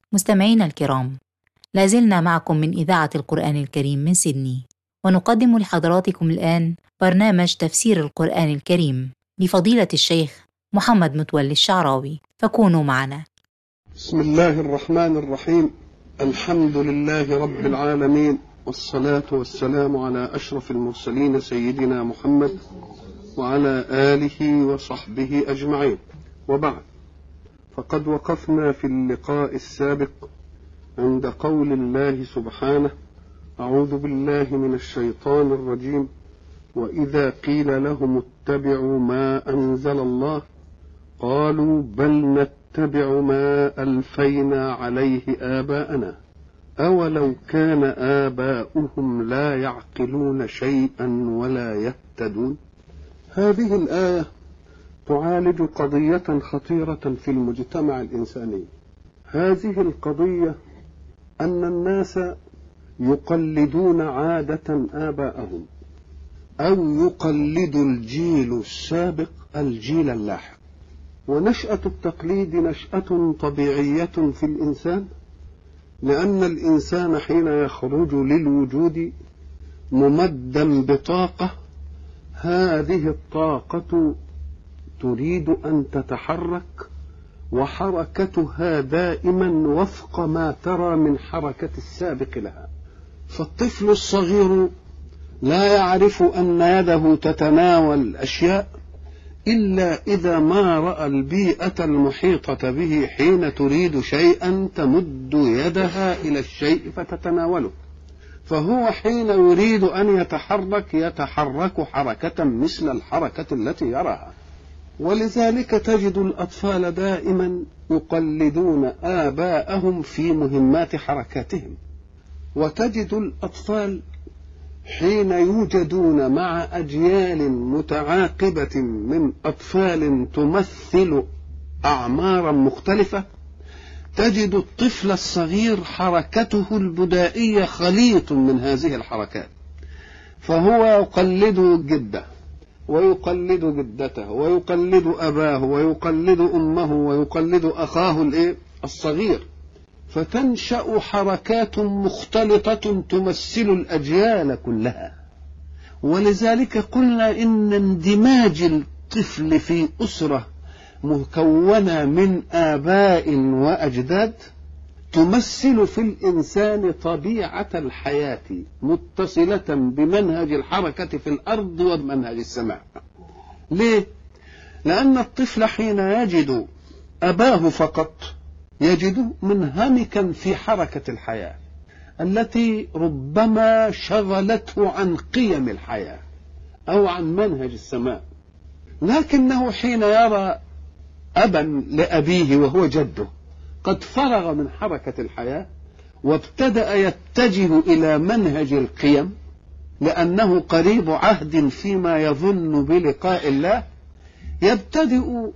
مستمعينا الكرام لازلنا معكم من إذاعة القرآن الكريم من سيدني ونقدم لحضراتكم الآن برنامج تفسير القرآن الكريم لفضيلة الشيخ محمد متولي الشعراوي فكونوا معنا بسم الله الرحمن الرحيم الحمد لله رب العالمين والصلاة والسلام على أشرف المرسلين سيدنا محمد وعلى آله وصحبه أجمعين وبعد فقد وقفنا في اللقاء السابق عند قول الله سبحانه أعوذ بالله من الشيطان الرجيم وإذا قيل لهم اتبعوا ما أنزل الله قالوا بل نتبع ما ألفينا عليه آباءنا أولو كان آباؤهم لا يعقلون شيئا ولا يهتدون هذه الآية تعالج قضية خطيرة في المجتمع الإنساني هذه القضية أن الناس يقلدون عادة آباءهم أو يقلد الجيل السابق الجيل اللاحق ونشأة التقليد نشأة طبيعية في الإنسان لأن الإنسان حين يخرج للوجود ممدا بطاقة هذه الطاقة تريد أن تتحرك وحركتها دائما وفق ما ترى من حركة السابق لها فالطفل الصغير لا يعرف أن يده تتناول أشياء إلا إذا ما رأى البيئة المحيطة به حين تريد شيئا تمد يدها إلى الشيء فتتناوله فهو حين يريد أن يتحرك يتحرك حركة مثل الحركة التي يراها ولذلك تجد الأطفال دائما يقلدون آباءهم في مهمات حركاتهم وتجد الأطفال حين يوجدون مع أجيال متعاقبة من أطفال تمثل أعمارا مختلفة تجد الطفل الصغير حركته البدائية خليط من هذه الحركات فهو يقلد جده ويقلد جدته ويقلد أباه ويقلد أمه ويقلد أخاه الإيه؟ الصغير فتنشأ حركات مختلطة تمثل الأجيال كلها ولذلك قلنا إن اندماج الطفل في أسرة مكونة من آباء وأجداد تمثل في الإنسان طبيعة الحياة متصلة بمنهج الحركة في الأرض وبمنهج السماء ليه؟ لأن الطفل حين يجد أباه فقط يجد منهمكا في حركة الحياة التي ربما شغلته عن قيم الحياة أو عن منهج السماء لكنه حين يرى أبا لأبيه وهو جده قد فرغ من حركة الحياة وابتدأ يتجه إلى منهج القيم لأنه قريب عهد فيما يظن بلقاء الله يبتدئ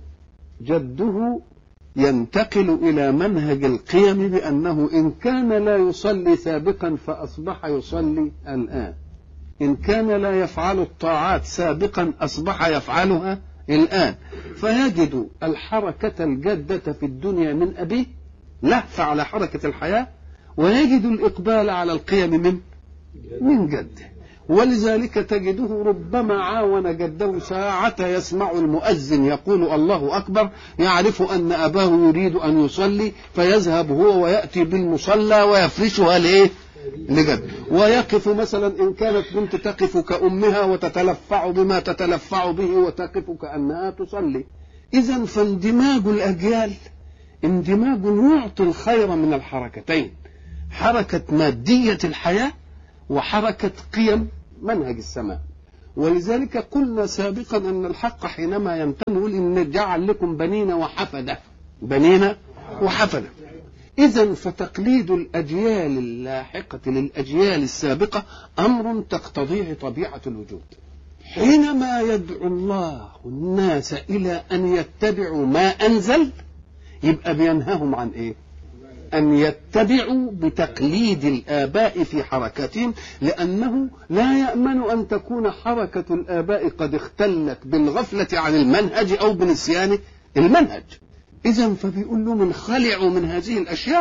جده ينتقل إلى منهج القيم بأنه إن كان لا يصلي سابقا فأصبح يصلي الآن إن كان لا يفعل الطاعات سابقا أصبح يفعلها الآن فيجد الحركة الجادة في الدنيا من أبيه لهف على حركة الحياة ويجد الإقبال على القيم من من جده ولذلك تجده ربما عاون جده ساعة يسمع المؤذن يقول الله أكبر يعرف أن أباه يريد أن يصلي فيذهب هو ويأتي بالمصلى ويفرشها لإيه؟ لجد ويقف مثلا إن كانت بنت تقف كأمها وتتلفع بما تتلفع به وتقف كأنها تصلي إذا فاندماج الأجيال اندماج يعطي الخير من الحركتين حركة مادية الحياة وحركة قيم منهج السماء ولذلك قلنا سابقا أن الحق حينما ينتهي يقول إن جعل لكم بنين وحفدة بنين وحفدة إذا فتقليد الأجيال اللاحقة للأجيال السابقة أمر تقتضيه طبيعة الوجود حينما يدعو الله الناس إلى أن يتبعوا ما أنزل يبقى بينهاهم عن إيه؟ أن يتبعوا بتقليد الآباء في حركاتهم لأنه لا يأمن أن تكون حركة الآباء قد اختلت بالغفلة عن المنهج أو بنسيان المنهج إذا فبيقول لهم انخلعوا من هذه الأشياء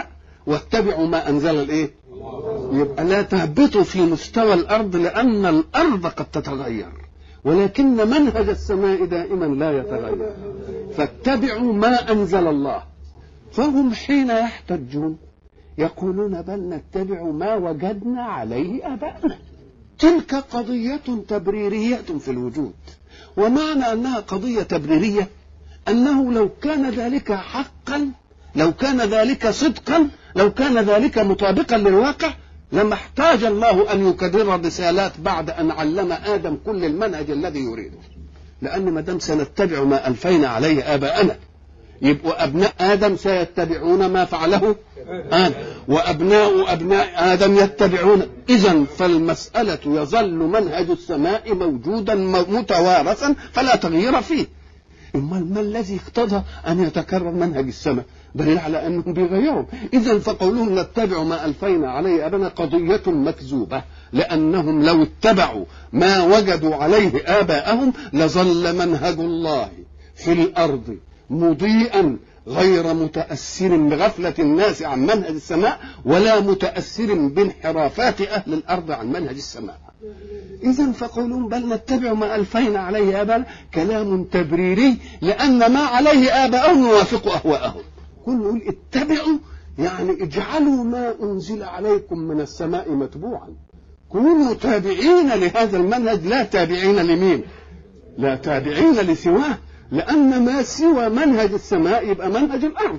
واتبعوا ما انزل الايه يبقى لا تهبطوا في مستوى الارض لان الارض قد تتغير ولكن منهج السماء دائما لا يتغير فاتبعوا ما انزل الله فهم حين يحتجون يقولون بل نتبع ما وجدنا عليه اباءنا تلك قضيه تبريريه في الوجود ومعنى انها قضيه تبريريه انه لو كان ذلك حقا لو كان ذلك صدقا لو كان ذلك مطابقا للواقع لما احتاج الله ان يكرر الرسالات بعد ان علم ادم كل المنهج الذي يريده لان ما دام سنتبع ما الفينا عليه اباءنا يبقوا ابناء ادم سيتبعون ما فعله ادم وابناء ابناء ادم يتبعون اذا فالمساله يظل منهج السماء موجودا متوارثا فلا تغيير فيه امال ما الذي اقتضى ان يتكرر منهج السماء دليل على انهم بيغيروا اذا فقولهم نتبع ما الفينا عليه ابنا قضيه مكذوبه لانهم لو اتبعوا ما وجدوا عليه اباءهم لظل منهج الله في الارض مضيئا غير متأثر بغفلة الناس عن منهج السماء ولا متأثر بانحرافات أهل الأرض عن منهج السماء إذا فقولون بل نتبع ما ألفينا عليه آباءنا كلام تبريري لأن ما عليه آباءهم يوافق أهواءهم كل يقول اتبعوا يعني اجعلوا ما أنزل عليكم من السماء متبوعا كونوا تابعين لهذا المنهج لا تابعين لمين لا تابعين لسواه لأن ما سوى منهج السماء يبقى منهج الأرض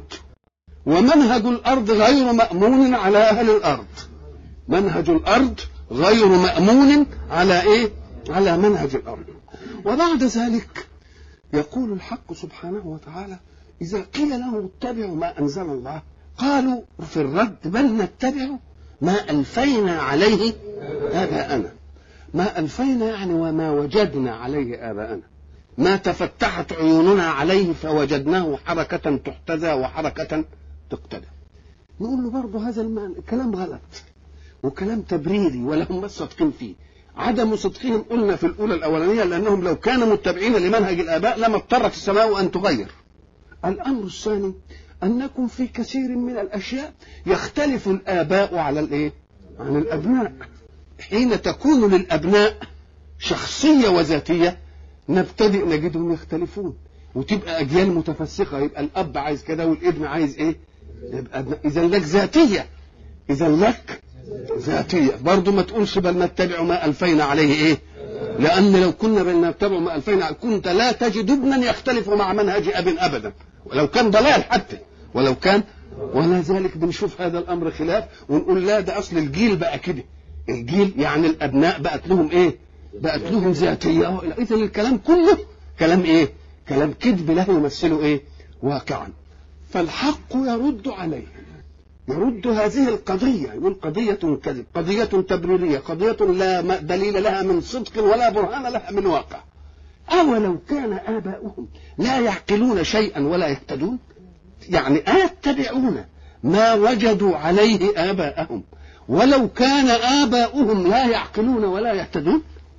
ومنهج الأرض غير مأمون على أهل الأرض منهج الأرض غير مأمون على إيه؟ على منهج الأرض وبعد ذلك يقول الحق سبحانه وتعالى إذا قيل لهم اتبعوا ما أنزل الله قالوا في الرد بل نتبع ما ألفينا عليه آباءنا ما ألفينا يعني وما وجدنا عليه آباءنا ما تفتحت عيوننا عليه فوجدناه حركة تحتذى وحركة تقتدى نقول له برضه هذا المعنى كلام غلط وكلام تبريري ولا هم صادقين فيه عدم صدقهم قلنا في الأولى الأولانية لأنهم لو كانوا متبعين لمنهج الآباء لما اضطرت السماء أن تغير الأمر الثاني أنكم في كثير من الأشياء يختلف الآباء على الإيه؟ عن الأبناء حين تكون للأبناء شخصية وذاتية نبتدئ نجدهم يختلفون وتبقى اجيال متفسقه يبقى الاب عايز كده والابن عايز ايه يبقى اذا لك ذاتيه اذا لك ذاتيه برضه ما تقولش بل نتبع ما الفينا عليه ايه لان لو كنا بل نتبع ما الفينا كنت لا تجد ابنا يختلف مع منهج اب ابدا ولو كان ضلال حتى ولو كان ولا ذلك بنشوف هذا الامر خلاف ونقول لا ده اصل الجيل بقى كده الجيل يعني الابناء بقت لهم ايه بقت لهم ذاتيه اذا الكلام كله كلام ايه كلام كذب لا يمثله ايه واقعا فالحق يرد عليه يرد هذه القضية يقول قضية كذب قضية تبريرية قضية لا دليل لها من صدق ولا برهان لها من واقع أولو كان آباؤهم لا يعقلون شيئا ولا يهتدون يعني أيتبعون ما وجدوا عليه آباءهم ولو كان آباؤهم لا يعقلون ولا يهتدون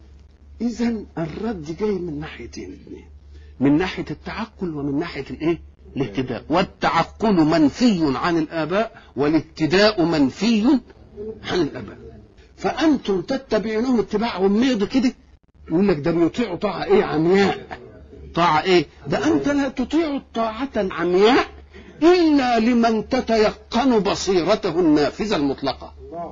إذا الرد جاي من ناحيتين اثنين من ناحية التعقل ومن ناحية الإيه؟ الاهتداء والتعقل منفي عن الآباء والاهتداء منفي عن الآباء فأنتم تتبعونهم اتباع عميض كده يقول لك ده بيطيعوا طاعة إيه عمياء طاعة إيه ده أنت لا تطيع الطاعة العمياء إلا لمن تتيقن بصيرته النافذة المطلقة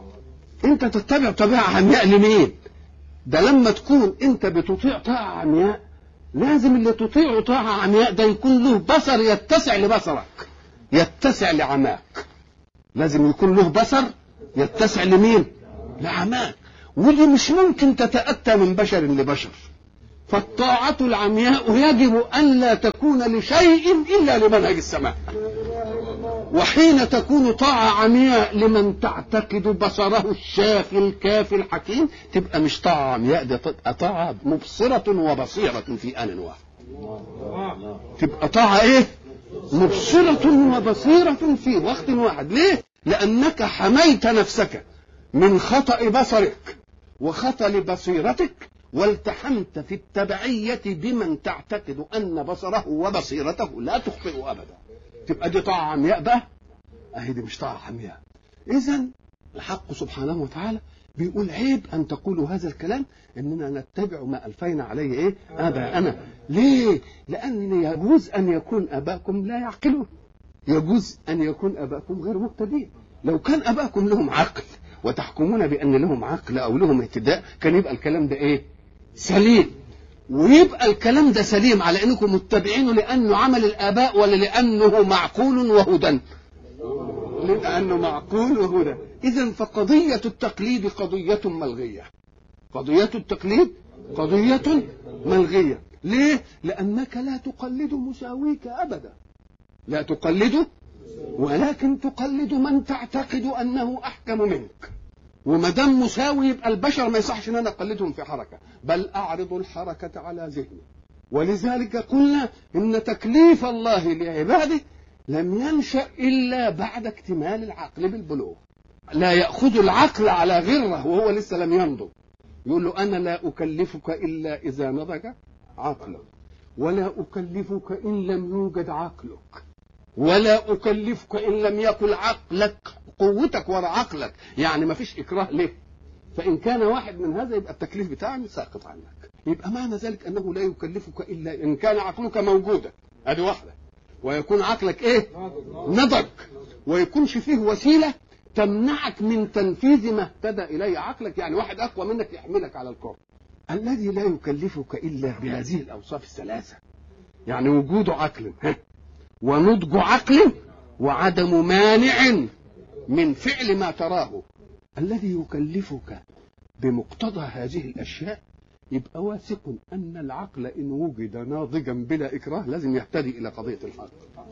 أنت تتبع طبيعة عمياء لمين ده لما تكون أنت بتطيع طاعة عمياء لازم اللي تطيعه طاعة عمياء ده يكون له بصر يتسع لبصرك يتسع لعماك لازم يكون له بصر يتسع لمين لعماك ودي مش ممكن تتأتى من بشر لبشر فالطاعة العمياء يجب أن لا تكون لشيء إلا لمنهج السماء وحين تكون طاعة عمياء لمن تعتقد بصره الشافي الكافي الحكيم تبقى مش طاعة عمياء دي تبقى طاعة مبصرة وبصيرة في آن واحد تبقى طاعة إيه؟ مبصرة وبصيرة في وقت واحد ليه؟ لأنك حميت نفسك من خطأ بصرك وخطأ بصيرتك والتحمت في التبعية بمن تعتقد أن بصره وبصيرته لا تخطئ أبدا تبقى دي طاعة عمياء بقى اهي دي مش طاعه حمياء اذا الحق سبحانه وتعالى بيقول عيب ان تقولوا هذا الكلام اننا نتبع ما الفينا عليه ايه اباءنا ليه لان يجوز ان يكون اباكم لا يعقلون يجوز ان يكون اباكم غير مهتدين لو كان اباكم لهم عقل وتحكمون بان لهم عقل او لهم اهتداء كان يبقى الكلام ده ايه سليم ويبقى الكلام ده سليم على انكم متبعينه لانه عمل الاباء ولا لانه معقول وهدى لانه معقول وهدى اذا فقضيه التقليد قضيه ملغيه قضيه التقليد قضيه ملغيه ليه لانك لا تقلد مساويك ابدا لا تقلد ولكن تقلد من تعتقد انه احكم منك وما دام مساوي يبقى البشر ما يصحش ان انا اقلدهم في حركه بل اعرض الحركه على ذهني ولذلك قلنا ان تكليف الله لعباده لم ينشا الا بعد اكتمال العقل بالبلوغ لا ياخذ العقل على غره وهو لسه لم ينضج يقول له انا لا اكلفك الا اذا نضج عقلك ولا اكلفك ان لم يوجد عقلك ولا اكلفك ان لم يكن عقلك قوتك ورا عقلك يعني ما فيش اكراه ليه فان كان واحد من هذا يبقى التكليف بتاعي ساقط عنك يبقى معنى ذلك انه لا يكلفك الا ان كان عقلك موجودا ادي واحده ويكون عقلك ايه نضج ويكونش فيه وسيله تمنعك من تنفيذ ما اهتدى اليه عقلك يعني واحد اقوى منك يحملك على الكره الذي لا يكلفك الا بهذه الاوصاف الثلاثه يعني وجود عقل ونضج عقل وعدم مانع من فعل ما تراه الذي يكلفك بمقتضى هذه الاشياء يبقى واثق ان العقل ان وجد ناضجا بلا اكراه لازم يهتدي الى قضيه الحق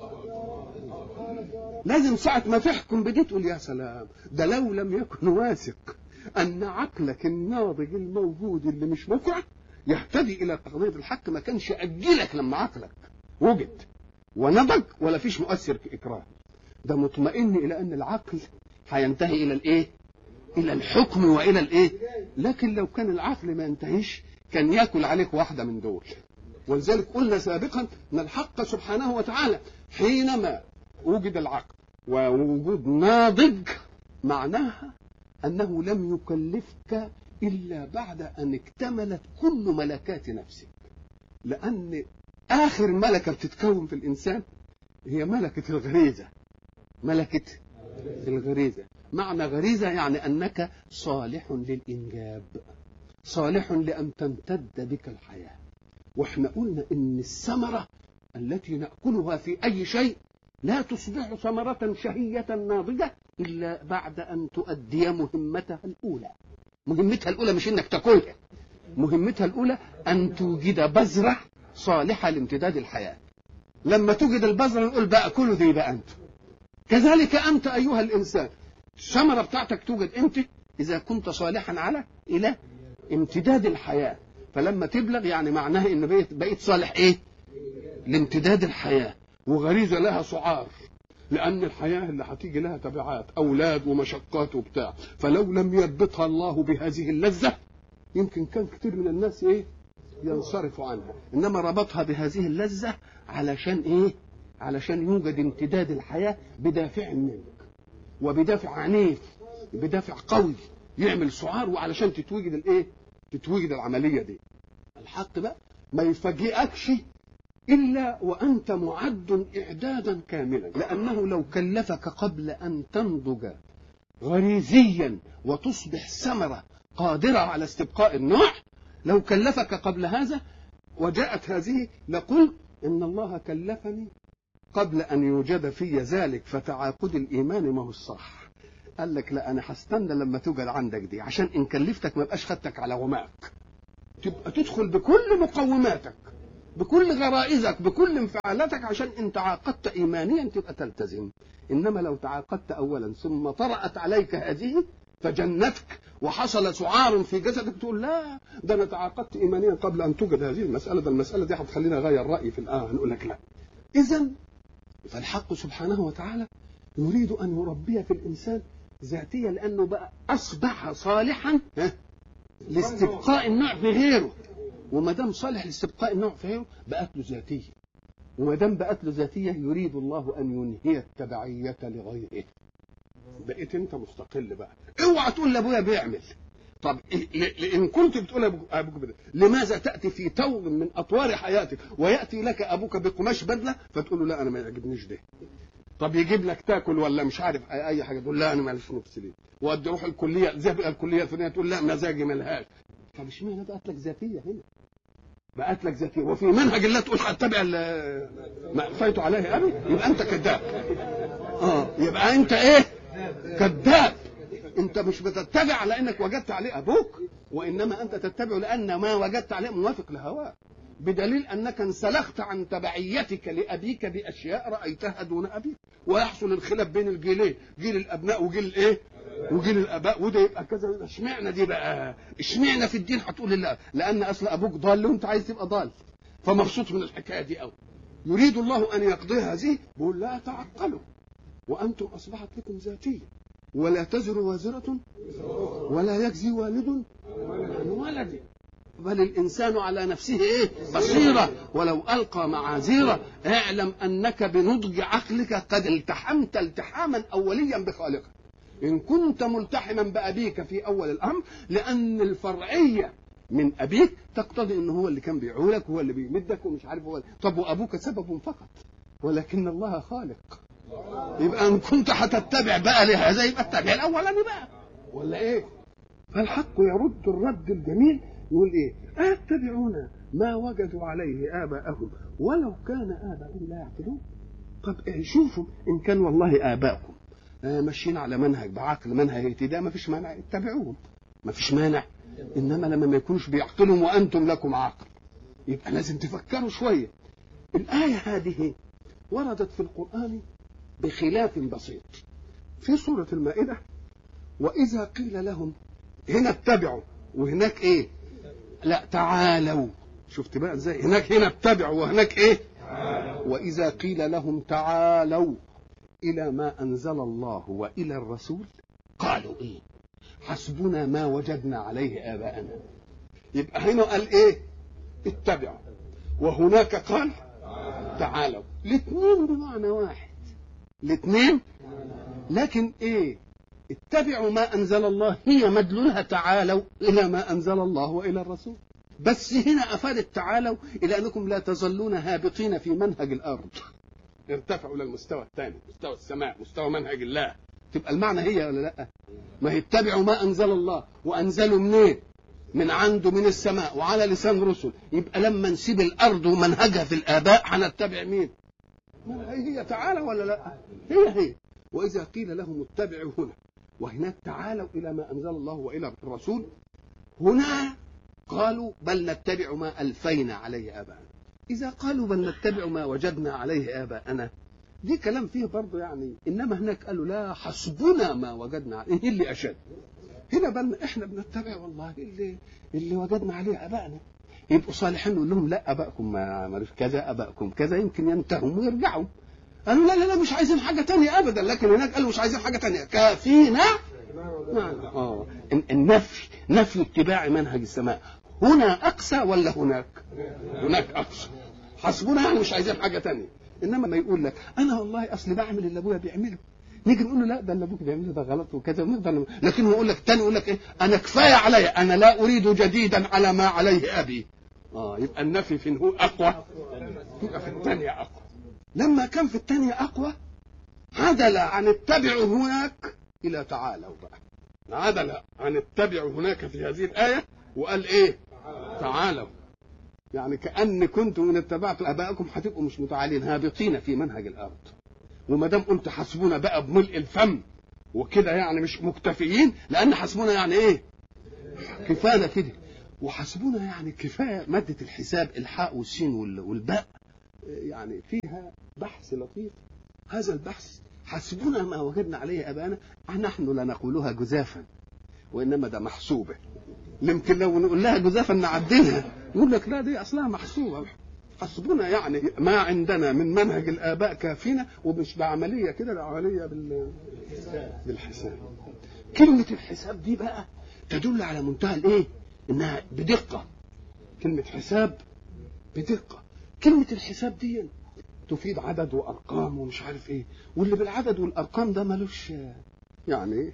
لازم ساعة ما تحكم بدي تقول يا سلام ده لو لم يكن واثق أن عقلك الناضج الموجود اللي مش مكره يهتدي إلى قضية الحق ما كانش أجلك لما عقلك وجد ونضج ولا فيش مؤثر إكراه ده مطمئن إلى أن العقل هينتهي إلى الإيه؟ إلى الحكم وإلى الإيه؟ لكن لو كان العقل ما ينتهيش كان ياكل عليك واحدة من دول ولذلك قلنا سابقا أن الحق سبحانه وتعالى حينما وجد العقل ووجود ناضج معناها أنه لم يكلفك إلا بعد أن اكتملت كل ملكات نفسك لأن آخر ملكة بتتكون في الإنسان هي ملكة الغريزة ملكة الغريزة معنى غريزة يعني أنك صالح للإنجاب صالح لأن تمتد بك الحياة واحنا قلنا إن الثمرة التي نأكلها في أي شيء لا تصبح ثمرة شهية ناضجة إلا بعد أن تؤدي مهمتها الأولى مهمتها الأولى مش إنك تاكلها مهمتها الأولى أن توجد بذرة صالحة لامتداد الحياة لما توجد البذرة نقول بقى كلوا دي بقى أنت كذلك أنت أيها الإنسان الثمرة بتاعتك توجد أنت إذا كنت صالحا على إلى امتداد الحياة فلما تبلغ يعني معناها إن بقيت, بقيت صالح إيه لامتداد الحياة وغريزة لها سعار لأن الحياة اللي هتيجي لها تبعات أولاد ومشقات وبتاع فلو لم يربطها الله بهذه اللذة يمكن كان كتير من الناس إيه ينصرفوا عنها إنما ربطها بهذه اللذة علشان إيه علشان يوجد امتداد الحياة بدافع منك وبدافع عنيف بدافع قوي يعمل سعار وعلشان تتوجد الايه تتوجد العملية دي الحق بقى ما يفاجئكش إلا وأنت معد إعدادا كاملا لأنه لو كلفك قبل أن تنضج غريزيا وتصبح ثمرة قادرة على استبقاء النوع لو كلفك قبل هذا وجاءت هذه لقل إن الله كلفني قبل أن يوجد في ذلك فتعاقد الإيمان ما هو الصح قال لك لا أنا هستنى لما توجد عندك دي عشان إن كلفتك ما بقاش خدتك على غماك تبقى تدخل بكل مقوماتك بكل غرائزك بكل انفعالاتك عشان ان تعاقدت ايمانيا تبقى تلتزم انما لو تعاقدت اولا ثم طرات عليك هذه فجنتك وحصل سعار في جسدك تقول لا ده انا تعاقدت ايمانيا قبل ان توجد هذه المساله ده المساله دي هتخليني اغير رايي في الان هنقول لك لا اذا فالحق سبحانه وتعالى يريد ان يربي في الانسان ذاتيه لانه بقى اصبح صالحا لاستبقاء النوع في غيره وما دام صالح لاستبقاء النوع في غيره بقت له ذاتيه وما دام بقت له ذاتيه يريد الله ان ينهي التبعيه لغيره بقيت انت مستقل بقى اوعى تقول لابويا بيعمل طب إيه- ل- ان كنت بتقول أبوك- ابوك بدل لماذا تاتي في طور من اطوار حياتك وياتي لك ابوك بقماش بدله فتقول له لا انا ما يعجبنيش ده طب يجيب لك تاكل ولا مش عارف أي- اي حاجه تقول لا انا ماليش نفس ليه وادي روح الكليه زي الكليه الفلانيه تقول لا مزاجي ملهاش طب اشمعنى بقت لك ذاتيه هنا بقت لك ذاتيه وفي منهج الله تقول هتبع ال- ما الفيت عليه ابي يبقى انت كذاب اه يبقى انت ايه كذاب انت مش بتتبع لانك وجدت عليه ابوك وانما انت تتبع لان ما وجدت عليه موافق لهواك بدليل انك انسلخت عن تبعيتك لابيك باشياء رايتها دون ابيك ويحصل الخلاف بين الجيلين جيل الابناء وجيل الايه وجيل الاباء وده يبقى كذا يبقى اشمعنى دي بقى اشمعنى في الدين هتقول لا لان اصل ابوك ضال وانت عايز تبقى ضال فمبسوط من الحكايه دي قوي يريد الله ان يقضي هذه بيقول لا تعقلوا وانتم اصبحت لكم ذاتيه ولا تزر وازره ولا يجزي والد عن ولده بل الانسان على نفسه ايه بصيره ولو القى معاذيره اعلم انك بنضج عقلك قد التحمت التحاما اوليا بخالقك ان كنت ملتحما بابيك في اول الامر لان الفرعيه من ابيك تقتضي ان هو اللي كان بيعولك هو اللي بيمدك ومش عارف هو طب وابوك سبب فقط ولكن الله خالق يبقى ان كنت هتتبع بقى لهذا يبقى اتبع الاولاني بقى ولا ايه فالحق يرد الرد الجميل يقول ايه اتبعون ما وجدوا عليه اباءهم ولو كان اباءهم لا يعقلون طب إيه شوفوا ان كان والله اباءكم آه، ماشيين على منهج بعقل منهج اهتداء ما فيش مانع اتبعوهم ما فيش مانع انما لما ما يكونوش بيعقلوا وانتم لكم عقل يبقى لازم تفكروا شويه الايه هذه وردت في القران بخلاف بسيط في سوره المائده واذا قيل لهم هنا اتبعوا وهناك ايه لا تعالوا شفت بقى ازاي هناك هنا اتبعوا وهناك ايه واذا قيل لهم تعالوا الى ما انزل الله والى الرسول قالوا ايه حسبنا ما وجدنا عليه اباءنا يبقى هنا قال ايه اتبعوا وهناك قال تعالوا الاثنين بمعنى واحد الاثنين لكن ايه اتبعوا ما انزل الله هي مدلولها تعالوا الى ما انزل الله والى الرسول بس هنا افادت تعالوا الى انكم لا تظلون هابطين في منهج الارض ارتفعوا الى المستوى الثاني مستوى السماء مستوى منهج الله تبقى المعنى هي ولا لا ما هي اتبعوا ما انزل الله وانزلوا منين من عنده من السماء وعلى لسان رسل يبقى لما نسيب الارض ومنهجها في الاباء هنتبع مين هي هي تعالى ولا لا هي هي واذا قيل لهم اتبعوا هنا وهناك تعالوا الى ما انزل الله والى الرسول هنا قالوا بل نتبع ما الفينا عليه اباءنا اذا قالوا بل نتبع ما وجدنا عليه اباءنا دي كلام فيه برضه يعني انما هناك قالوا لا حسبنا ما وجدنا عليه اللي اشد هنا بل احنا بنتبع والله اللي اللي وجدنا عليه ابائنا يبقوا صالحين نقول لهم لا ابائكم ما مالوش كذا ابائكم كذا يمكن ينتهوا ويرجعوا قالوا لا لا لا مش عايزين حاجه تانية ابدا لكن هناك قالوا مش عايزين حاجه تانية كافينا نعم. اه الن- النفي نفي اتباع منهج السماء هنا اقسى ولا هناك هناك اقسى حسبنا يعني مش عايزين حاجه تانية انما ما يقول لك انا والله اصل بعمل اللي ابويا بيعمله نيجي نقول له لا ده اللي ابوك بيعمله ده غلط وكذا ونقدر نعمل. لكن هو يقول لك تاني يقول لك ايه انا كفايه عليا انا لا اريد جديدا على ما عليه ابي اه يبقى النفي فين هو اقوى يبقى في الثانيه اقوى لما كان في الثانيه اقوى عدل عن اتبعوا هناك الى تعالوا بقى عدل عن اتبعوا هناك في هذه الايه وقال ايه تعالوا يعني كان كنتم ان اتبعتم اباءكم هتبقوا مش متعالين هابطين في منهج الارض وما دام قلت حسبونا بقى بملء الفم وكده يعني مش مكتفيين لان حسبونا يعني ايه كفايه كده وحسبونا يعني كفايه ماده الحساب الحاء والسين وال- والباء يعني فيها بحث لطيف هذا البحث حسبنا ما وجدنا عليه ابانا نحن لا نقولها جزافا وانما ده محسوبه يمكن لو نقول لها جزافا نعدلها يقول لك لا دي اصلها محسوبه حسبنا يعني ما عندنا من منهج الاباء كافينا ومش بعمليه كده ده عمليه بال بالحساب كلمه الحساب دي بقى تدل على منتهى الايه انها بدقه كلمه حساب بدقه كلمه الحساب دي تفيد عدد وارقام ومش عارف ايه واللي بالعدد والارقام ده ملوش يعني ايه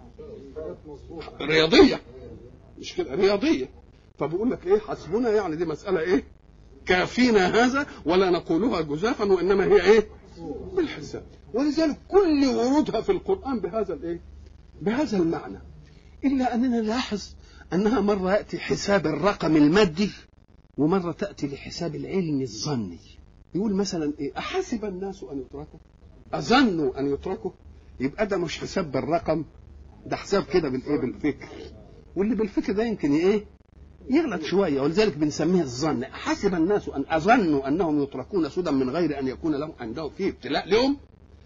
رياضيه مش كده رياضيه فبيقول لك ايه حسبنا يعني دي مساله ايه كافينا هذا ولا نقولها جزافا وانما هي ايه بالحساب ولذلك كل ورودها في القران بهذا الايه بهذا المعنى الا اننا نلاحظ انها مره ياتي حساب الرقم المادي ومره تاتي لحساب العلم الظني يقول مثلا ايه احسب الناس ان يتركوا اظنوا ان يتركوا يبقى ده مش حساب بالرقم ده حساب كده بالايه بالفكر واللي بالفكر ده يمكن ايه يغلط شويه ولذلك بنسميه الظن حسب الناس ان اظنوا انهم يتركون سدى من غير ان يكون لهم عندهم فيه ابتلاء لهم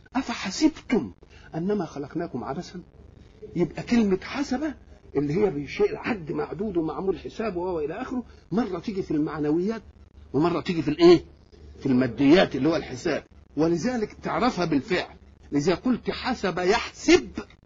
افحسبتم انما خلقناكم عبثا يبقى كلمه حسبه اللي هي بشيء عد معدود ومعمول حساب وهو الى اخره مره تيجي في المعنويات ومره تيجي في الايه في الماديات اللي هو الحساب ولذلك تعرفها بالفعل لذا قلت حسب يحسب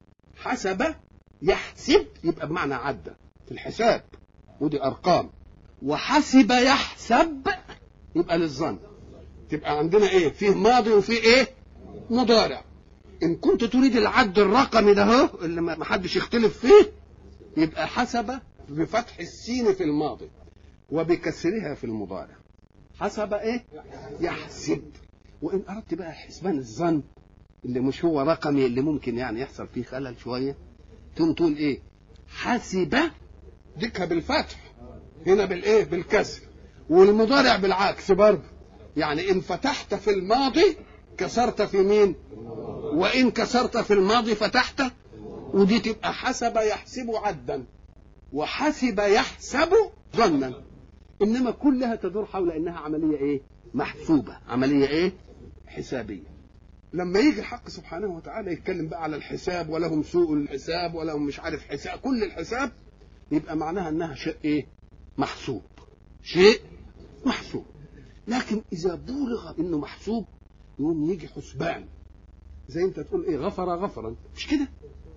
حسب يحسب يبقى بمعنى عدى في الحساب ودي ارقام وحسب يحسب يبقى للظن تبقى عندنا ايه فيه ماضي وفيه ايه مضارع ان كنت تريد العد الرقمي ده اهو اللي ما حدش يختلف فيه يبقى حسب بفتح السين في الماضي وبكسرها في المضارع حسب ايه يحسب وان اردت بقى حسبان الظن اللي مش هو رقمي اللي ممكن يعني يحصل فيه خلل شويه تقوم تقول ايه حسب ديكها بالفتح هنا بالايه بالكسر والمضارع بالعكس برضه يعني ان فتحت في الماضي كسرت في مين وان كسرت في الماضي فتحت ودي تبقى حسب يحسب عدا وحسب يحسب ظنا انما كلها تدور حول انها عمليه ايه محسوبه عمليه ايه حسابيه لما يجي الحق سبحانه وتعالى يتكلم بقى على الحساب ولهم سوء الحساب ولهم مش عارف حساب كل الحساب يبقى معناها انها شيء ايه محسوب شيء محسوب لكن اذا بولغ انه محسوب يقوم يجي حسبان زي انت تقول ايه غفر غفرا مش كده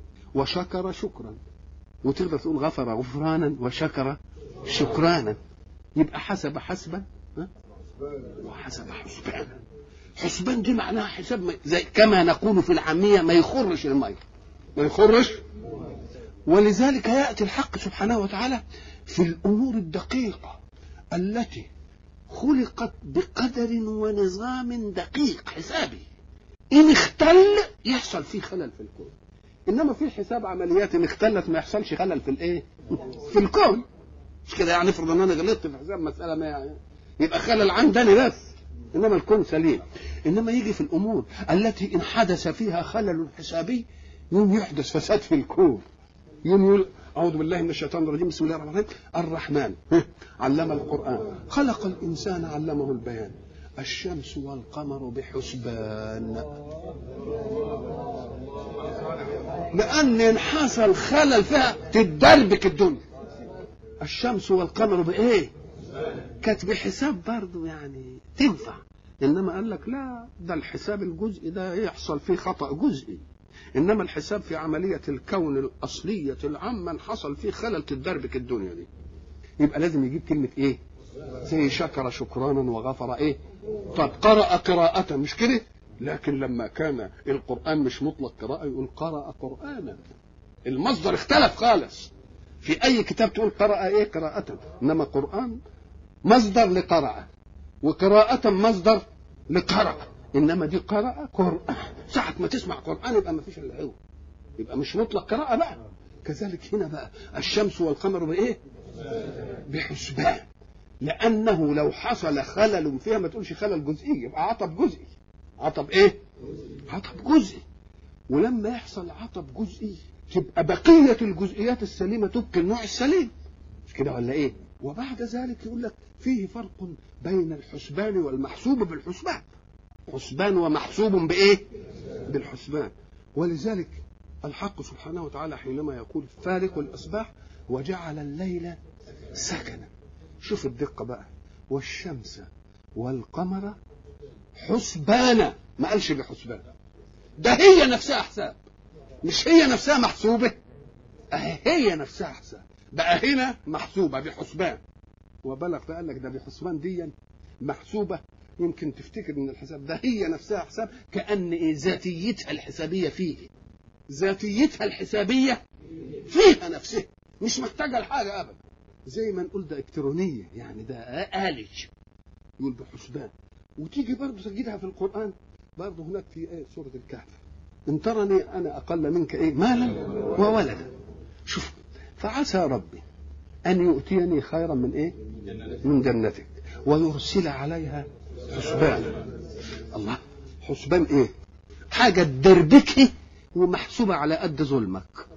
وشكر شكرا وتقدر تقول غفر غفرانا وشكر شكرانا يبقى حسب حسبا ها؟ وحسب حسبانا حسبان دي معناها حساب ما- زي كما نقول في العامية ما يخرش المية ما يخرش ولذلك يأتي الحق سبحانه وتعالى في الأمور الدقيقة التي خلقت بقدر ونظام دقيق حسابي إن اختل يحصل فيه خلل في الكون إنما في حساب عمليات إن اختلت ما يحصلش خلل في الإيه؟ في الكون مش كده يعني افرض ان انا غلطت في حساب مساله ما يعني يبقى خلل عندني بس انما الكون سليم انما يجي في الامور التي ان حدث فيها خلل حسابي يوم يحدث فساد في الكون يوم يقول اعوذ بالله من الشيطان الرجيم بسم الله الرحمن الرحيم الرحمن علم القران خلق الانسان علمه البيان الشمس والقمر بحسبان لان ان حصل خلل فيها تدربك الدنيا الشمس والقمر بايه كانت بحساب برضه يعني تنفع انما قال لك لا ده الحساب الجزئي ده يحصل فيه خطا جزئي انما الحساب في عمليه الكون الاصليه العامه حصل فيه خلل تدربك الدنيا دي يبقى لازم يجيب كلمه ايه زي شكر شكرانا وغفر ايه طب قرأ قراءة مش كده لكن لما كان القرآن مش مطلق قراءة يقول قرأ قرآنا المصدر اختلف خالص في اي كتاب تقول قرأ ايه قراءة انما قرآن مصدر لقرأ وقراءة مصدر لقرأ انما دي قرأ قرآن ساعة ما تسمع قرآن يبقى ما فيش الا هو يبقى مش مطلق قراءة بقى كذلك هنا بقى الشمس والقمر بايه بحسبان لانه لو حصل خلل فيها ما تقولش خلل جزئي يبقى عطب جزئي عطب ايه عطب جزئي ولما يحصل عطب جزئي تبقى بقية الجزئيات السليمة تبقي النوع السليم مش كده ولا ايه وبعد ذلك يقول لك فيه فرق بين الحسبان والمحسوب بالحسبان حسبان ومحسوب بايه بالحسبان ولذلك الحق سبحانه وتعالى حينما يقول فارق الاصباح وجعل الليل سكنا شوف الدقة بقى والشمس والقمر حسبانا ما قالش بحسبان ده هي نفسها حساب مش هي نفسها محسوبة أهي هي نفسها حساب بقى هنا محسوبة بحسبان وبلغ فقال لك ده بحسبان دي محسوبة يمكن تفتكر ان الحساب ده هي نفسها حساب كان إيه ذاتيتها الحسابيه فيه ذاتيتها الحسابيه فيها نفسها مش محتاجه لحاجه ابدا زي ما نقول ده الكترونيه يعني ده آلج يقول بحسبان وتيجي برضه تجدها في القران برضه هناك في ايه سوره الكهف ان ترني انا اقل منك ايه مالا وولدا شوف فعسى ربي ان يؤتيني خيرا من ايه من جنتك ويرسل عليها حسبان الله حسبان ايه حاجه تدربكي ومحسوبه على قد ظلمك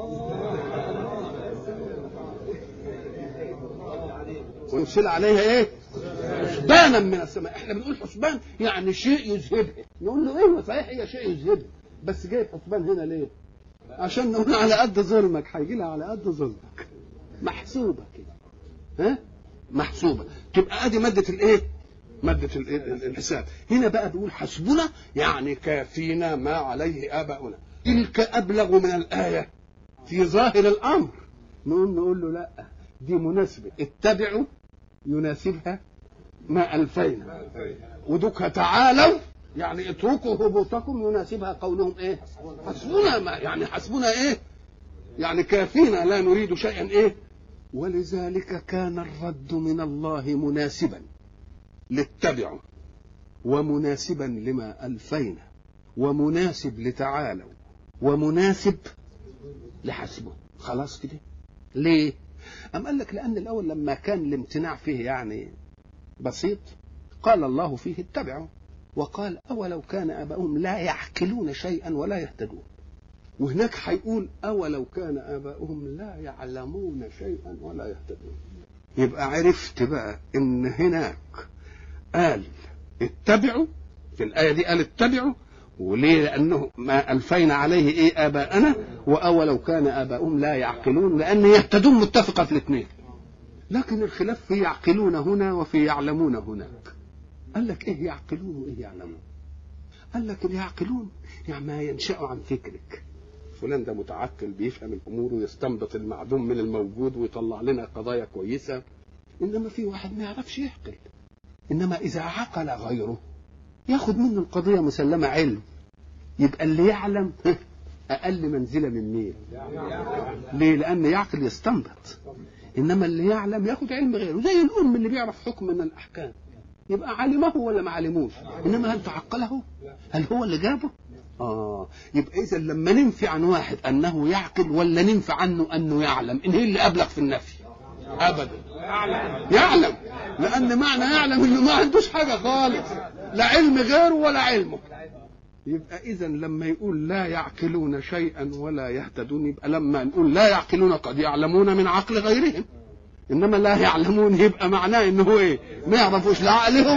ويرسل عليها ايه حسبانا من السماء احنا بنقول حسبان يعني شيء يذهبها نقول له ايوه صحيح هي شيء يذهبها بس جايب حسبان هنا ليه عشان نقول على قد ظلمك هيجي لها على قد ظلمك محسوبه كده ها محسوبه تبقى ادي ماده الايه مادة الحساب هنا بقى بيقول حسبنا يعني كافينا ما عليه آباؤنا تلك أبلغ من الآية في ظاهر الأمر نقول نقول له لا دي مناسبة اتبعوا يناسبها ما ألفينا ودك تعالوا يعني اتركوا هبوطكم يناسبها قولهم ايه حسبنا ما يعني حسبنا ايه يعني كافينا لا نريد شيئا ايه ولذلك كان الرد من الله مناسبا لاتبعوا ومناسبا لما ألفينا ومناسب لتعالوا ومناسب لحسبه خلاص كده ليه أم قال لك لأن الأول لما كان الامتناع فيه يعني بسيط قال الله فيه اتبعوا وقال أولو كان آباؤهم لا يعقلون شيئا ولا يهتدون وهناك هيقول أولو كان آباؤهم لا يعلمون شيئا ولا يهتدون يبقى عرفت بقى إن هناك قال اتبعوا في الآية دي قال اتبعوا وليه لأنه ما ألفينا عليه إيه آباءنا وأولو كان آباؤهم لا يعقلون لأن يهتدون متفقة في الاثنين لكن الخلاف في يعقلون هنا وفي يعلمون هناك قال لك إيه يعقلون وإيه يعلمون قال لك اللي يعقلون يعني ما ينشأ عن فكرك فلان ده متعقل بيفهم الأمور ويستنبط المعدوم من الموجود ويطلع لنا قضايا كويسة إنما في واحد ما يعرفش يعقل انما اذا عقل غيره ياخد منه القضيه مسلمه علم يبقى اللي يعلم اقل منزله من مين ليه لان يعقل يستنبط انما اللي يعلم ياخد علم غيره زي الام اللي بيعرف حكم من الاحكام يبقى علمه ولا ما علموش انما هل تعقله هل هو اللي جابه اه يبقى اذا لما ننفي عن واحد انه يعقل ولا ننفي عنه انه يعلم ان هي اللي ابلغ في النفي ابدا يعلم لان معنى يعلم انه ما عندوش حاجه خالص لا علم غيره ولا علمه يبقى اذا لما يقول لا يعقلون شيئا ولا يهتدون يبقى لما نقول لا يعقلون قد يعلمون من عقل غيرهم انما لا يعلمون يبقى معناه انه هو ايه ما يعرفوش لا عقلهم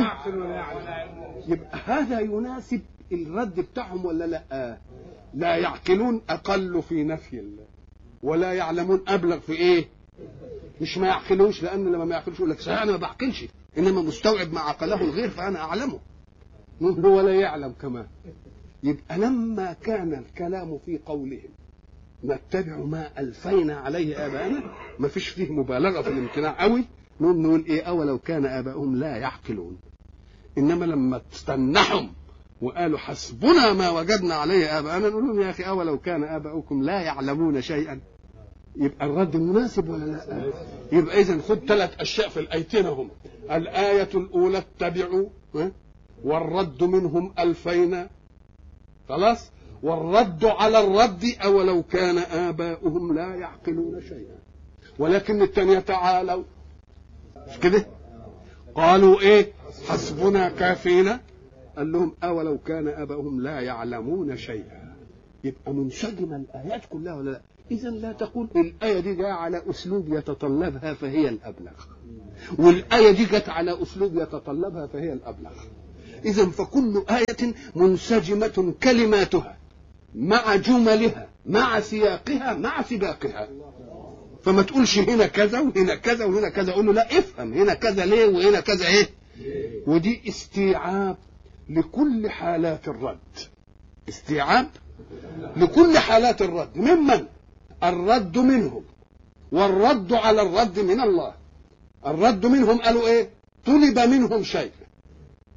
يبقى هذا يناسب الرد بتاعهم ولا لا لا يعقلون اقل في نفي الله ولا يعلمون ابلغ في ايه مش ما يعقلوش لان لما ما يعقلوش يقول لك صحيح انا ما بعقلش انما مستوعب ما عقله الغير فانا اعلمه هو لا يعلم كمان يبقى لما كان الكلام في قولهم نتبع ما الفينا عليه اباءنا ما فيش فيه مبالغه في الامتناع قوي نقول نقول ايه اولو كان اباؤهم لا يعقلون انما لما تستنحهم وقالوا حسبنا ما وجدنا عليه اباءنا نقول لهم يا اخي اولو كان اباؤكم لا يعلمون شيئا يبقى الرد مناسب ولا لا يبقى اذا خد ثلاث اشياء في الايتين هم الايه الاولى اتبعوا والرد منهم الفينا خلاص والرد على الرد اولو كان اباؤهم لا يعقلون شيئا ولكن الثانيه تعالوا مش كده قالوا ايه حسبنا كافينا قال لهم اولو كان اباؤهم لا يعلمون شيئا يبقى منسجمه الايات كلها ولا لا إذا لا تقول الآية دي جاية على أسلوب يتطلبها فهي الأبلغ والآية دي جت على أسلوب يتطلبها فهي الأبلغ إذا فكل آية منسجمة كلماتها مع جملها مع سياقها مع سباقها فما تقولش هنا كذا وهنا كذا وهنا كذا قول له لا افهم هنا كذا ليه وهنا كذا ايه ودي استيعاب لكل حالات الرد استيعاب لكل حالات الرد ممن الرد منهم والرد على الرد من الله الرد منهم قالوا ايه طلب منهم شيء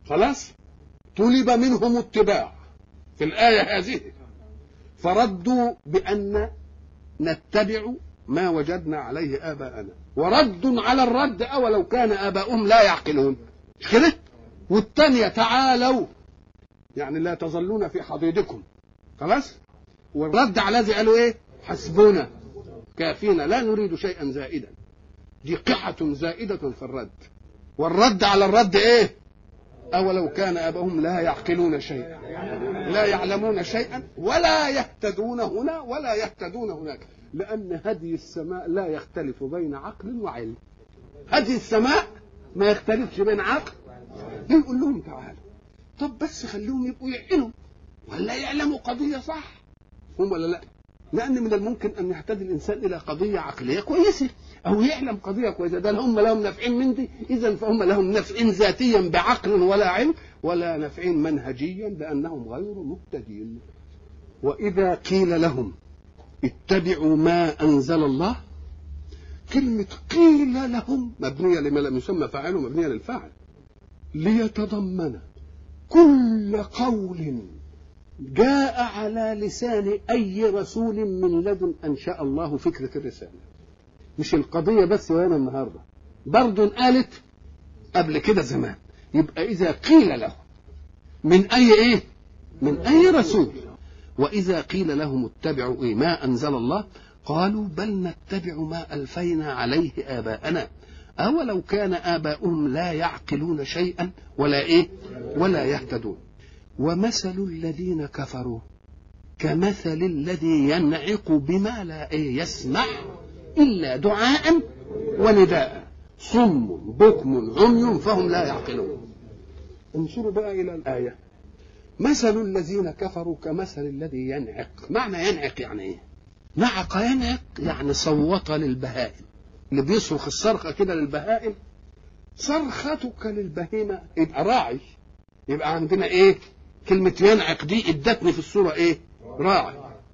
خلاص طلب منهم اتباع في الآية هذه فردوا بأن نتبع ما وجدنا عليه آباءنا ورد على الرد أولو كان آباؤهم لا يعقلون مش كده والثانية تعالوا يعني لا تظلون في حضيضكم خلاص والرد على ذي قالوا ايه حسبنا كافينا لا نريد شيئا زائدا دي قحة زائدة في الرد والرد على الرد ايه أولو كان آباؤهم لا يعقلون شيئا لا يعلمون شيئا ولا يهتدون هنا ولا يهتدون هناك لأن هدي السماء لا يختلف بين عقل وعلم هدي السماء ما يختلفش بين عقل يقول لهم تعالوا طب بس خليهم يبقوا يعقلوا ولا يعلموا قضية صح هم ولا لا لأن من الممكن أن يهتدي الإنسان إلى قضية عقلية كويسة أو يعلم قضية كويسة ده هم لهم نفعين من دي إذا فهم لهم نفع ذاتيا بعقل ولا علم ولا نفعين منهجيا لأنهم غير مهتدين وإذا قيل لهم اتبعوا ما أنزل الله كلمة قيل لهم مبنية لما لم يسمى فاعله مبنية للفاعل ليتضمن كل قول جاء على لسان أي رسول من لدن أنشأ الله فكرة الرسالة مش القضية بس وهنا النهاردة برضو قالت قبل كده زمان يبقى إذا قيل له من أي إيه من أي رسول وإذا قيل لهم اتبعوا إيه ما أنزل الله قالوا بل نتبع ما ألفينا عليه آباءنا أولو كان آباؤهم لا يعقلون شيئا ولا إيه ولا يهتدون ومثل الذين كفروا كمثل الذي ينعق بما لا إيه يسمع إلا دعاء ونداء صم بكم عمي فهم لا يعقلون انظروا بقى إلى الآية مثل الذين كفروا كمثل الذي ينعق معنى ينعق يعني ايه نعق ينعق يعني صوت للبهائم اللي بيصرخ الصرخة كده للبهائم صرختك للبهيمة يبقى راعي يبقى عندنا ايه كلمة ينعق دي ادتني في الصورة ايه راعي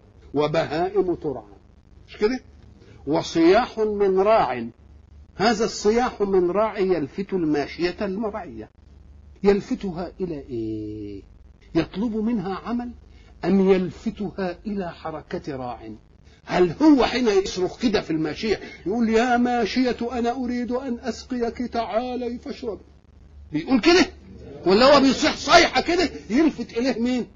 وبهائم ترعى مش كده وصياح من راع هذا الصياح من راعي يلفت الماشية المرعية يلفتها إلى إيه يطلب منها عمل أم يلفتها إلى حركة راع هل هو حين يصرخ كده في الماشية يقول يا ماشية أنا أريد أن أسقيك تعالي فاشرب بيقول كده ولا هو بيصيح صيحة كده يلفت إليه مين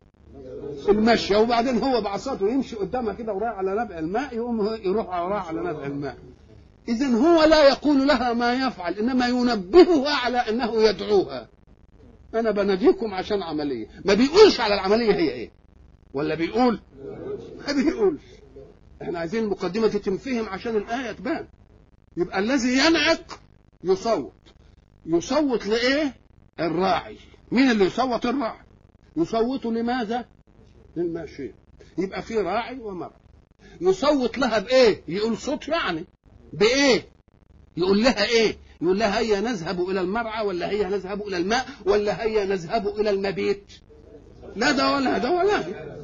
المشي وبعدين هو بعصاته يمشي قدامها كده وراء على نبع الماء يقوم يروح وراء على نبع الماء إذا هو لا يقول لها ما يفعل إنما ينبهها على أنه يدعوها أنا بناديكم عشان عملية ما بيقولش على العملية هي إيه ولا بيقول ما بيقولش احنا عايزين المقدمة تنفهم عشان الآية تبان يبقى الذي ينعق يصوت يصوت لإيه الراعي مين اللي يصوت الراعي يصوت لماذا للماشية يبقى في راعي ومرعى يصوت لها بإيه يقول صوت يعني بإيه يقول لها إيه يقول لها هيا نذهب إلى المرعى ولا هيا نذهب إلى الماء ولا هيا نذهب إلى المبيت لا ده ولا ده ولا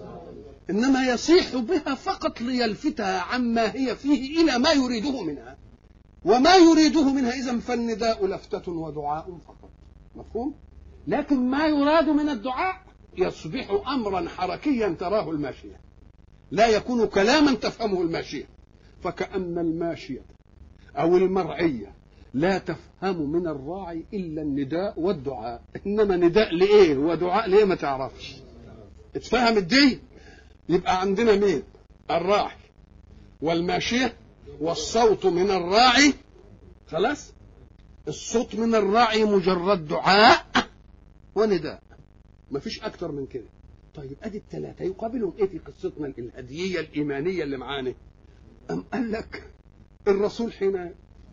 إنما يصيح بها فقط ليلفتها عما هي فيه إلى ما يريده منها وما يريده منها إذا فالنداء لفتة ودعاء فقط مفهوم لكن ما يراد من الدعاء يصبح أمرا حركيا تراه الماشية لا يكون كلاما تفهمه الماشية فكأن الماشية أو المرعية لا تفهم من الراعي إلا النداء والدعاء إنما نداء لإيه ودعاء لإيه ما تعرفش اتفهم الدين يبقى عندنا مين الراعي والماشية والصوت من الراعي خلاص الصوت من الراعي مجرد دعاء ونداء مفيش أكتر من كده طيب ادي الثلاثه يقابلهم ايه في قصتنا الهدييه الايمانيه اللي معانا ام قال لك الرسول حين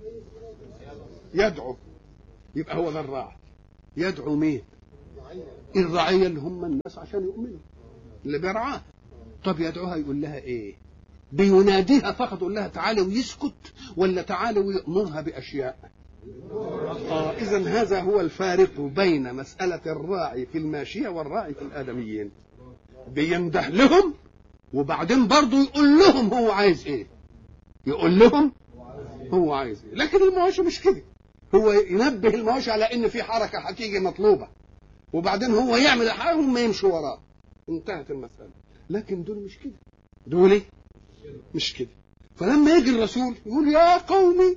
يدعو يبقى هو ده الراعي يدعو مين الرعيه اللي هم الناس عشان يؤمنوا اللي بيرعاه طب يدعوها يقول لها ايه بيناديها فقط يقول لها تعالي ويسكت ولا تعالي ويأمرها بأشياء آه إذا هذا هو الفارق بين مسألة الراعي في الماشية والراعي في الآدميين بينده لهم وبعدين برضه يقول لهم هو عايز ايه يقول لهم هو عايز ايه لكن المواشي مش كده هو ينبه المواشي على ان في حركه هتيجي مطلوبه وبعدين هو يعمل حاجه هم يمشوا وراه انتهت المساله لكن دول مش كده دول إيه؟ مش كده فلما يجي الرسول يقول يا قومي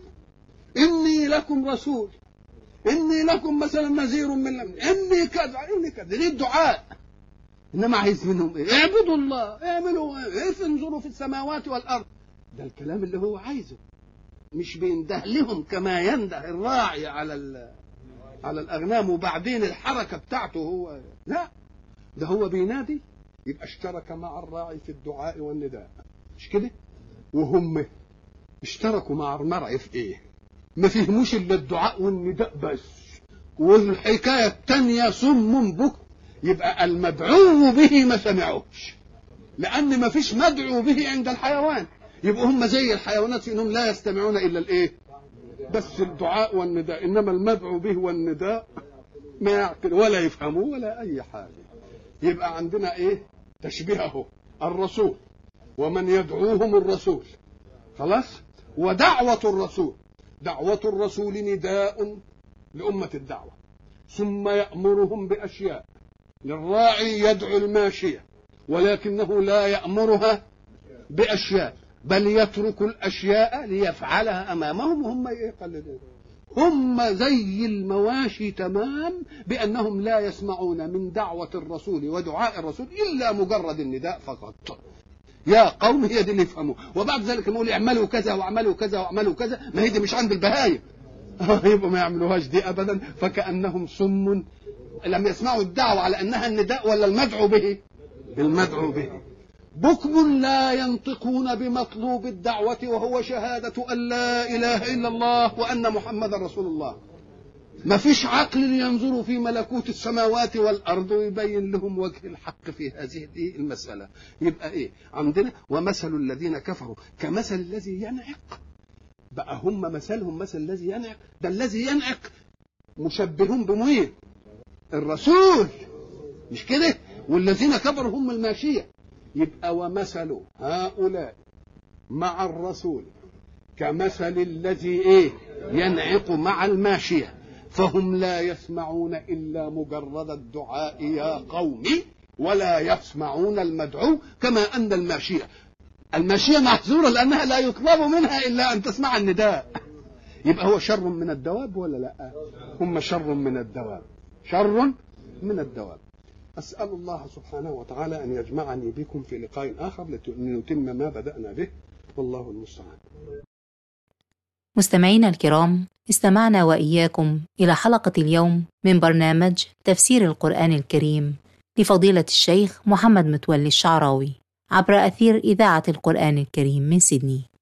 اني لكم رسول اني لكم مثلا نذير من لم اني كذا اني كذا دي الدعاء انما عايز منهم ايه اعبدوا الله اعملوا ايه انظروا في السماوات والارض ده الكلام اللي هو عايزه مش بينده لهم كما ينده الراعي على ال- على الاغنام وبعدين الحركه بتاعته هو لا ده هو بينادي يبقى اشترك مع الراعي في الدعاء والنداء مش كده وهم اشتركوا مع المرعي في ايه ما فهموش الا الدعاء والنداء بس والحكايه الثانيه صم بكم يبقى المدعو به ما سمعوش لان ما فيش مدعو به عند الحيوان يبقوا هم زي الحيوانات في انهم لا يستمعون الا الايه بس الدعاء والنداء انما المدعو به والنداء ما يعقل ولا يفهموه ولا اي حاجه يبقى عندنا ايه تشبيهه الرسول ومن يدعوهم الرسول خلاص ودعوة الرسول دعوة الرسول نداء لأمة الدعوة ثم يأمرهم بأشياء للراعي يدعو الماشية ولكنه لا يأمرها بأشياء بل يترك الأشياء ليفعلها أمامهم وهم يقلدون هم زي المواشي تمام بأنهم لا يسمعون من دعوة الرسول ودعاء الرسول إلا مجرد النداء فقط يا قوم هي دي اللي يفهموا وبعد ذلك نقول اعملوا كذا واعملوا كذا واعملوا كذا ما هي دي مش عند البهايم يبقوا ما يعملوهاش دي ابدا فكانهم صم لم يسمعوا الدعوه على انها النداء ولا المدعو به المدعو به بكم لا ينطقون بمطلوب الدعوة وهو شهادة أن لا إله إلا الله وأن محمد رسول الله ما فيش عقل ينظر في ملكوت السماوات والأرض ويبين لهم وجه الحق في هذه المسألة يبقى إيه عندنا ومثل الذين كفروا كمثل الذي ينعق بقى هم مثلهم مثل الذي ينعق ده الذي ينعق مشبهون بمين الرسول مش كده والذين كفروا هم الماشية يبقى ومثل هؤلاء مع الرسول كمثل الذي ايه ينعق مع الماشيه فهم لا يسمعون الا مجرد الدعاء يا قوم ولا يسمعون المدعو كما ان الماشيه الماشيه محظوره لانها لا يطلب منها الا ان تسمع النداء يبقى هو شر من الدواب ولا لا هم شر من الدواب شر من الدواب أسأل الله سبحانه وتعالى أن يجمعني بكم في لقاء آخر لنتم ما بدأنا به والله المستعان مستمعينا الكرام استمعنا وإياكم إلى حلقة اليوم من برنامج تفسير القرآن الكريم لفضيلة الشيخ محمد متولي الشعراوي عبر أثير إذاعة القرآن الكريم من سيدني